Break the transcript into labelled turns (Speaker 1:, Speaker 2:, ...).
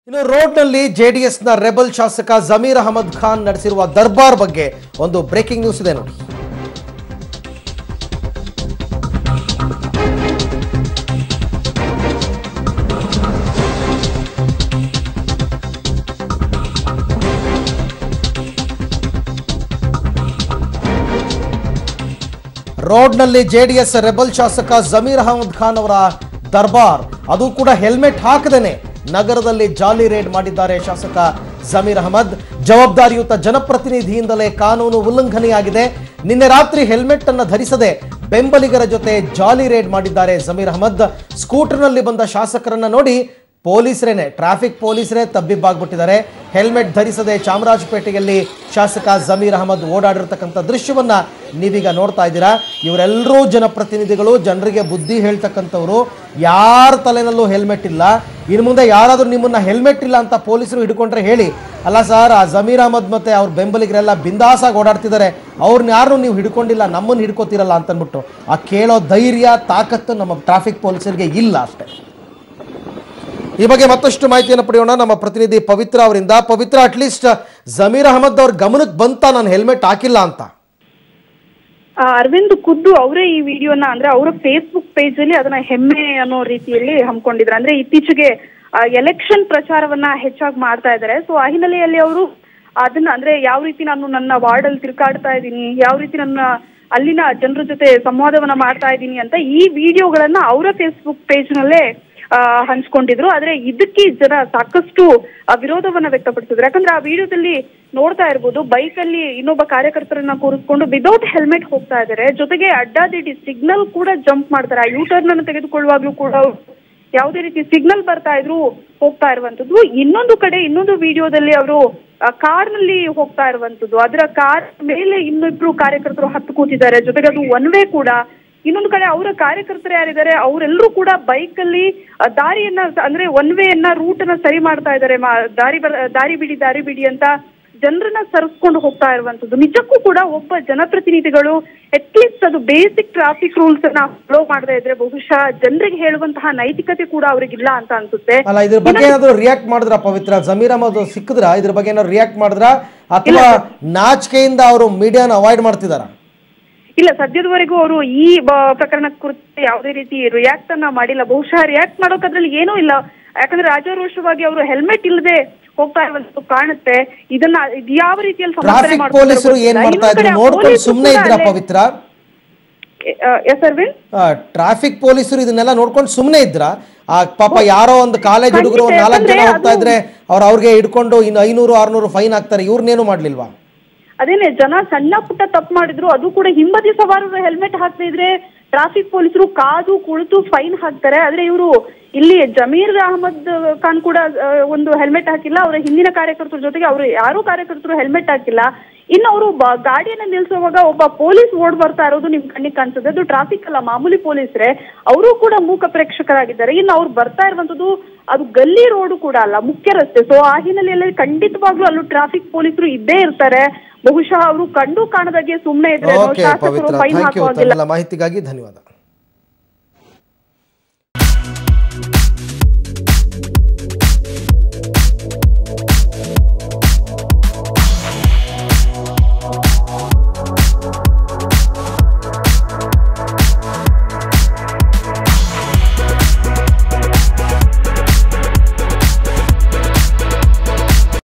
Speaker 1: ಇನ್ನು ರೋಡ್ನಲ್ಲಿ ಜೆಡಿಎಸ್ನ ರೆಬಲ್ ಶಾಸಕ ಜಮೀರ್ ಅಹಮದ್ ಖಾನ್ ನಡೆಸಿರುವ ದರ್ಬಾರ್ ಬಗ್ಗೆ ಒಂದು ಬ್ರೇಕಿಂಗ್ ನ್ಯೂಸ್ ಇದೆ ನೋಡಿ ರೋಡ್ನಲ್ಲಿ ಜೆಡಿಎಸ್ ರೆಬಲ್ ಶಾಸಕ ಜಮೀರ್ ಅಹಮದ್ ಖಾನ್ ಅವರ ದರ್ಬಾರ್ ಅದು ಕೂಡ ಹೆಲ್ಮೆಟ್ ಹಾಕದೇನೆ ನಗರದಲ್ಲಿ ಜಾಲಿ ರೇಡ್ ಮಾಡಿದ್ದಾರೆ ಶಾಸಕ ಜಮೀರ್ ಅಹಮದ್ ಜವಾಬ್ದಾರಿಯುತ ಜನಪ್ರತಿನಿಧಿಯಿಂದಲೇ ಕಾನೂನು ಉಲ್ಲಂಘನೆಯಾಗಿದೆ ನಿನ್ನೆ ರಾತ್ರಿ ಹೆಲ್ಮೆಟ್ ಅನ್ನು ಧರಿಸದೆ ಬೆಂಬಲಿಗರ ಜೊತೆ ಜಾಲಿ ರೇಡ್ ಮಾಡಿದ್ದಾರೆ ಜಮೀರ್ ಅಹಮದ್ ಸ್ಕೂಟರ್ನಲ್ಲಿ ಬಂದ ಶಾಸಕರನ್ನ ನೋಡಿ ಪೊಲೀಸರೇನೆ ಟ್ರಾಫಿಕ್ ಪೊಲೀಸರೇ ತಬ್ಬಿಬ್ಬಾಗ್ಬಿಟ್ಟಿದ್ದಾರೆ ಹೆಲ್ಮೆಟ್ ಧರಿಸದೆ ಚಾಮರಾಜಪೇಟೆಯಲ್ಲಿ ಶಾಸಕ ಜಮೀರ್ ಅಹಮದ್ ಓಡಾಡಿರ್ತಕ್ಕಂಥ ದೃಶ್ಯವನ್ನ ನೀವೀಗ ನೋಡ್ತಾ ಇದ್ದೀರಾ ಇವರೆಲ್ಲರೂ ಜನಪ್ರತಿನಿಧಿಗಳು ಜನರಿಗೆ ಬುದ್ಧಿ ಹೇಳ್ತಕ್ಕಂಥವ್ರು ಯಾರ ತಲೆನಲ್ಲೂ ಹೆಲ್ಮೆಟ್ ಇಲ್ಲ ಇನ್ನು ಮುಂದೆ ಯಾರಾದರೂ ನಿಮ್ಮನ್ನ ಹೆಲ್ಮೆಟ್ ಇಲ್ಲ ಅಂತ ಪೊಲೀಸರು ಹಿಡ್ಕೊಂಡ್ರೆ ಹೇಳಿ ಅಲ್ಲ ಸರ್ ಆ ಜಮೀರ್ ಅಹಮದ್ ಮತ್ತೆ ಅವ್ರ ಬೆಂಬಲಿಗರೆಲ್ಲ ಬಿಂದಾಸಾಗಿ ಓಡಾಡ್ತಿದ್ದಾರೆ ಅವ್ರನ್ನ ಯಾರು ನೀವು ಹಿಡ್ಕೊಂಡಿಲ್ಲ ನಮ್ಮನ್ನು ಹಿಡ್ಕೋತಿರಲ್ಲ ಅಂತಂದ್ಬಿಟ್ಟು ಆ ಕೇಳೋ ಧೈರ್ಯ ತಾಕತ್ತು ನಮ್ಮ ಟ್ರಾಫಿಕ್ ಪೊಲೀಸರಿಗೆ ಇಲ್ಲ ಅಷ್ಟೇ ಈ ಬಗ್ಗೆ ಮತ್ತಷ್ಟು ಮಾಹಿತಿಯನ್ನು ಪಡೆಯೋಣ ನಮ್ಮ ಪ್ರತಿನಿಧಿ ಪವಿತ್ರ ಅವರಿಂದ ಪವಿತ್ರ ಅಟ್ಲೀಸ್ಟ್ ಜಮೀರ್ ಅಹಮದ್ ಅವ್ರ ಗಮನಕ್ಕೆ ಬಂತ ನಾನು ಹೆಲ್ಮೆಟ್ ಹಾಕಿಲ್ಲ ಅಂತ
Speaker 2: ಆ, ಅರವಿಂದ್ ಖುದ್ದು ಅವರೇ ಈ ವಿಡಿಯೋನ ಅಂದ್ರೆ ಅವರ ಫೇಸ್ಬುಕ್ ಪೇಜ್ ಅಲ್ಲಿ ಅದನ್ನ ಹೆಮ್ಮೆ ಅನ್ನೋ ರೀತಿಯಲ್ಲಿ ಹಮ್ಮಿಕೊಂಡಿದ್ರು ಅಂದ್ರೆ ಇತ್ತೀಚೆಗೆ ಎಲೆಕ್ಷನ್ ಪ್ರಚಾರವನ್ನ ಹೆಚ್ಚಾಗಿ ಮಾಡ್ತಾ ಇದ್ದಾರೆ ಸೊ ಆ ಹಿನ್ನೆಲೆಯಲ್ಲಿ ಅವರು ಅದನ್ನ ಅಂದ್ರೆ ಯಾವ ರೀತಿ ನಾನು ನನ್ನ ವಾರ್ಡ್ ಅಲ್ಲಿ ತಿರುಗಾಡ್ತಾ ಇದ್ದೀನಿ ಯಾವ ರೀತಿ ನನ್ನ ಅಲ್ಲಿನ ಜನರ ಜೊತೆ ಸಂವಾದವನ್ನ ಮಾಡ್ತಾ ಇದ್ದೀನಿ ಅಂತ ಈ ವಿಡಿಯೋಗಳನ್ನ ಅವರ ಫೇಸ್ಬುಕ್ ಪೇಜ್ ನಲ್ಲೇ ಆ, ಹಂಚ್ಕೊಂಡಿದ್ರು ಆದ್ರೆ ಇದಕ್ಕೆ ಜನ ಸಾಕಷ್ಟು ಆ, ವಿರೋಧವನ್ನ ವ್ಯಕ್ತಪಡಿಸಿದ್ರು ಯಾಕಂದ್ರೆ ಆ ವಿಡಿಯೋದಲ್ಲಿ ನೋಡ್ತಾ ಇರ್ಬೋದು ಬೈಕ್ ಅಲ್ಲಿ ಇನ್ನೊಬ್ಬ ಕಾರ್ಯಕರ್ತರನ್ನ ಕೂರಿಸ್ಕೊಂಡು ವಿದೌಟ್ ಹೆಲ್ಮೆಟ್ ಹೋಗ್ತಾ ಇದ್ದಾರೆ ಜೊತೆಗೆ ಅಡ್ಡಾದಿಡ್ಡಿ ಸಿಗ್ನಲ್ ಕೂಡ ಜಂಪ್ ಮಾಡ್ತಾರೆ ಆ ಯೂ ಟರ್ನ್ ಅನ್ನು ತೆಗೆದುಕೊಳ್ಳುವಾಗ್ಲೂ ಕೂಡ ಅವ್ರು ಯಾವುದೇ ರೀತಿ ಸಿಗ್ನಲ್ ಬರ್ತಾ ಇದ್ರು ಹೋಗ್ತಾ ಇರುವಂತದ್ದು ಇನ್ನೊಂದು ಕಡೆ ಇನ್ನೊಂದು ವಿಡಿಯೋದಲ್ಲಿ ಅವರು ಕಾರ್ ನಲ್ಲಿ ಹೋಗ್ತಾ ಇರುವಂತದ್ದು ಅದರ ಕಾರ್ ಮೇಲೆ ಇನ್ನಿಬ್ರು ಕಾರ್ಯಕರ್ತರು ಹತ್ತು ಕೂತಿದ್ದಾರೆ ಜೊತೆಗೆ ಅದು ಒನ್ ವೇ ಕೂಡ ಇನ್ನೊಂದು ಕಡೆ ಅವರ ಕಾರ್ಯಕರ್ತರು ಯಾರಿದ್ದಾರೆ ಅವರೆಲ್ಲರೂ ಕೂಡ ಬೈಕ್ ಅಲ್ಲಿ ಆ, ದಾರಿಯನ್ನ ಅಂದ್ರೆ ಒನ್ ವೇಯನ್ನ ರೂಟ್ ಅನ್ನ ಸರಿ ಮಾಡ್ತಾ ಇದ್ದಾರೆ ಮಾ- ದಾರಿ ಬರ ದಾರಿ ಬಿಡಿ ದಾರಿ ಬಿಡಿ ಅಂತ ಜನರನ್ನ ಸರಿಸ್ಕೊಂಡು ಹೋಗ್ತಾ ಇರುವಂತದ್ದು ನಿಜಕ್ಕೂ ಕೂಡ ಒಬ್ಬ ಜನಪ್ರತಿನಿಧಿಗಳು ಅಟ್ಲೀಸ್ಟ್ ಅದು ಬೇಸಿಕ್ ಟ್ರಾಫಿಕ್ ರೂಲ್ಸ್ ಅನ್ನ ಫಾಲೋ ಮಾಡದೇ ಇದ್ರೆ ಬಹುಶಃ ಜನರಿಗೆ ಹೇಳುವಂತಹ ನೈತಿಕತೆ ಕೂಡ ಅವ್ರಿಗಿಲ್ಲ ಅಂತ ಅನ್ಸುತ್ತೆ
Speaker 1: ಅಲ್ಲ ಇದ್ರ ಬಗ್ಗೆ ಏನಾದ್ರು ರಿಯಾಕ್ಟ್ ಮಾಡಿದ್ರ ಪವಿತ್ರ ಜಮೀರ್ ಅಹಮದ್ ಸಿಕ್ಕಿದ್ರ ಇದ್ರ ಬಗ್ಗೆ ಏನಾದ್ರು ರಿಯಾಕ್ಟ್ ಮಾಡಿದ್ರ ಅಥವಾ ನಾಚಿಕೆಯಿಂದ ಅವರು ಮೀಡಿಯಾನ ಅವಾಯ್ಡ್ ಮಾಡ್ತಿದಾರ
Speaker 2: ಇಲ್ಲ ಸದ್ಯದವರೆಗೂ ಅವರು ಈ ಬ- ಪ್ರಕರಣ ಕುರಿತು ಯಾವುದೇ ರೀತಿ ರಿಯಾಕ್ಟ್ ಅನ್ನ ಮಾಡಿಲ್ಲ ಬಹುಶಃ ರಿಯಾಕ್ಟ್ ಮಾಡೋಕ್ ಅದ್ರಲ್ಲಿ ಏನೂ ಇಲ್ಲ ಯಾಕಂದ್ರೆ ರಾಜಾರೋಷವಾಗಿ ಅವರು ಹೆಲ್ಮೆಟ್ ಇಲ್ಲದೆ ಹೋಗ್ತಾ ಇರುವಂತದ್ದು ಕಾಣುತ್ತೆ ಇದನ್ನ ಇದು ಯಾವ ರೀತಿಯಲ್ಲಿ ಸಮರ್ಥನೆ
Speaker 1: ಟ್ರಾಫಿಕ್
Speaker 2: ಮಾಡ್ತಾರೋ
Speaker 1: ಪೊಲೀಸರು ಏನ್
Speaker 2: ಗೊತ್ತಿಲ್ಲ.
Speaker 1: ಮಾಡ್ತಾ ಇದ್ರು
Speaker 2: ಇನ್ನೊಂದ್ ಕಡೆ
Speaker 1: ನೋಡ್ಕೊಂಡು
Speaker 2: ಪೊಲೀಸರು
Speaker 1: ಸುಮ್ಮನೆ
Speaker 2: ಕೂಡ
Speaker 1: ಇದ್ರ
Speaker 2: ಅಲ್ಲೇ-
Speaker 1: ಪವಿತ್ರ
Speaker 2: ಆ, ಎಸ್ ಅರವಿಂದ್
Speaker 1: ಟ್ರಾಫಿಕ್ ಪೊಲೀಸರು ಇದನ್ನೆಲ್ಲ ನೋಡ್ಕೊಂಡು ಸುಮ್ಮನೆ ಇದ್ರ ಆ ಪಾಪ ಯಾರೋ ಒಂದು ಕಾಲೇಜ್ ಹುಡುಗರು
Speaker 2: ಖಂಡಿತ,
Speaker 1: ನಾಲ್ಕು ಜನ
Speaker 2: ಯಾಕಂದ್ರೆ
Speaker 1: ಹೋಗ್ತಾ
Speaker 2: ಅದು-
Speaker 1: ಇದ್ರೆ ಅವ್ರು ಅವ್ರಿಗೆ ಹಿಡ್ಕೊಂಡು ಇನ್ನು ಐನೂರು ಆರ್ನೂರು ಫೈನ್ ಹಾಕ್ತಾರೆ ಇವ್ರನ್ನೇನು ಮಾಡ್ಲಿಲ್ವಾ
Speaker 2: ಅದೇನೆ ಜನ ಸಣ್ಣ ಪುಟ್ಟ ತಪ್ಪು ಮಾಡಿದ್ರು ಅದು ಕೂಡ ಹಿಂಬದಿ ಸವಾರರು ಹೆಲ್ಮೆಟ್ ಹಾಕ್ತಾ ಇದ್ರೆ ಟ್ರಾಫಿಕ್ ಪೊಲೀಸರು ಕಾದು ಕುಳಿತು ಫೈನ್ ಹಾಕ್ತಾರೆ ಆದ್ರೆ ಇವರು ಇಲ್ಲಿ ಜಮೀರ್ ಅಹಮದ್ ಖಾನ್ ಕೂಡ ಆ, ಒಂದು ಹೆಲ್ಮೆಟ್ ಹಾಕಿಲ್ಲ ಅವರ ಹಿಂದಿನ ಕಾರ್ಯಕರ್ತರ ಜೊತೆಗೆ ಅವರು ಯಾರೂ ಕಾರ್ಯಕರ್ತರು ಹೆಲ್ಮೆಟ್ ಹಾಕಿಲ್ಲ ಇನ್ನು ಅವರು ಗಾಡಿಯನ್ನ ನಿಲ್ಸುವಾಗ ಒಬ್ಬ ಪೊಲೀಸ್ ಓಡ್ ಬರ್ತಾ ಇರೋದು ನಿಮ್ ಕಣ್ಣಿಗೆ ಕಾಣಿಸುತ್ತೆ ಅದು ಟ್ರಾಫಿಕ್ ಅಲ್ಲ ಮಾಮೂಲಿ ಪೊಲೀಸರೇ ಅವರು ಕೂಡ ಮೂಕ ಪ್ರೇಕ್ಷಕರಾಗಿದ್ದಾರೆ ಇನ್ನು ಅವ್ರು ಬರ್ತಾ ಇರುವಂತದ್ದು ಅದು ಗಲ್ಲಿ ರೋಡು ಕೂಡ ಅಲ್ಲ ಮುಖ್ಯ ರಸ್ತೆ ಸೊ ಆ ಹಿನ್ನೆಲೆಯಲ್ಲಿ ಖಂಡಿತವಾಗ್ಲೂ ಅಲ್ಲೂ ಟ್ರಾಫಿಕ್ ಪೊಲೀಸರು ಇದ್ದೇ ಇರ್ತಾರೆ ಬಹುಶಃ ಅವರು ಕಂಡು ಕಾಣದಾಗೆ ಸುಮ್ಮನೆ ಇದ್ರೆ
Speaker 1: ಓಕೆ
Speaker 2: ಶಾಸಕರು
Speaker 1: ಪವಿತ್ರ
Speaker 2: ಫೈನ್
Speaker 1: ಥ್ಯಾಂಕ್ ಯು
Speaker 2: ಹಾಕುವಾಗಿಲ್ಲ
Speaker 1: ತಮ್ಮೆಲ್ಲ ಮಾಹಿತಿಗಾಗಿ ಧನ್ಯವಾದ